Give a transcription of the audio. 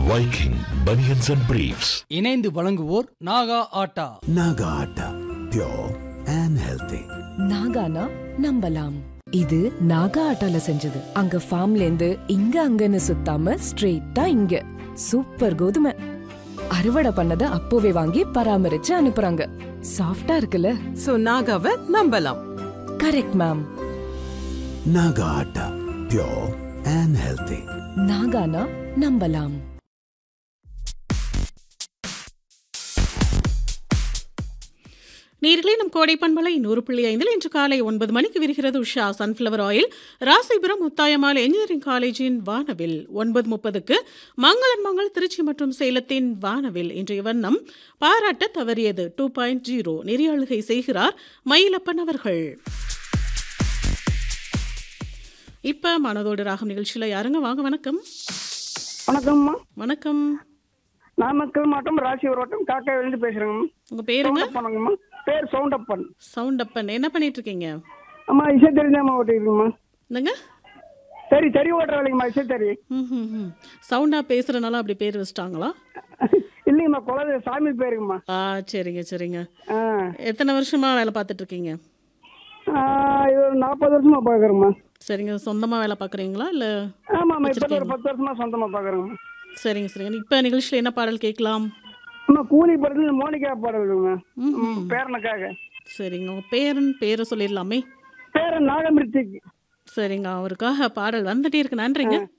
Viking Bunions and Briefs. இணைந்து வழங்குவோர் Naga atta Naga Atta, pure and healthy. நாகானா நம்பலாம் இது நாகா ஆட்டால செஞ்சது அங்க ஃபார்ம்ல இருந்து இங்க அங்கன்னு சுத்தாம ஸ்ட்ரெயிட்டா இங்க சூப்பர் கோதுமை அறுவடை பண்ணத அப்போவே வாங்கி பராமரிச்சு அனுப்புறாங்க சாஃப்டா இருக்குல்ல சோ நாகாவை நம்பலாம் correct ma'am Naga Atta, pure and healthy. நாகானா நம்பலாம் நேர்களே நம் கோடை பண்பலை நூறு புள்ளி ஐந்தில் இன்று காலை ஒன்பது மணிக்கு விரிகிறது Usha sunflower oil Rasipuram Muthayammal engineering காலேஜின் வானவில் ஒன்பது முப்பதுக்கு மங்களன் மங்கள் திருச்சி மற்றும் சேலத்தின் வானவில் இன்றைய வண்ணம் பாராட்ட தவறியது டூ பாயிண்ட் ஜீரோ நெறியாளுகை செய்கிறார் மயிலப்பன் அவர்கள் இப்ப மனதோடு ராகம் நிகழ்ச்சியில யாருங்க வாங்க வணக்கம் வணக்கம்மா வணக்கம் நாமக்கல் மாவட்டம் ராசிபுரம் வட்டம் காக்காவிலிருந்து பேசுறேங்கம்மா உங்க பேருங்க சவுண்டப்பனுங்கம்மா பேர் சவுண்டப்பன் சவுண்டப்பன் என்ன பண்ணிட்டு இருக்கீங்க அம்மா இசை தெரிஞ்சாம்மா ஓட்டிருக்குங்கம்மா என்னங்க சரி தறி ஓட்டுற வேலைங்கம்மா இசை தறி ம் சவுண்டா பேசுறதுனால அப்படி பேர் வச்சிட்டாங்களா இல்லைங்கம்மா குலதெய்வ சாமி பேருங்கம்மா ஆ சரிங்க சரிங்க ஆ எத்தனை வருஷமா வேலை பார்த்துட்டு இருக்கீங்க ஆ, இது ஒரு நாற்பது வருஷமா பார்க்குறேங்கம்மா சரிங்க சொந்தமா வேலை பார்க்குறீங்களா இல்லை ஆமாம்மா இப்போ ஒரு பத்து வருஷமா சொந்தமா பார்க்குறேங்கம்மா சரிங்க சரிங்க இப்போ நிகழ்ச்சியில் என்ன பாடல் கேட்கலாம் அம்மா கூலி படத்துல மோனிகா பாடலுங்க ம்ஹும். பேரனுக்காக சரிங்க உங்கள் பேரன் பேரை சொல்லிடலாமே பேரன் நாகமிருத்திக்கு சரிங்க அவருக்காக பாடல் வந்துட்டே இருக்கு நன்றிங்க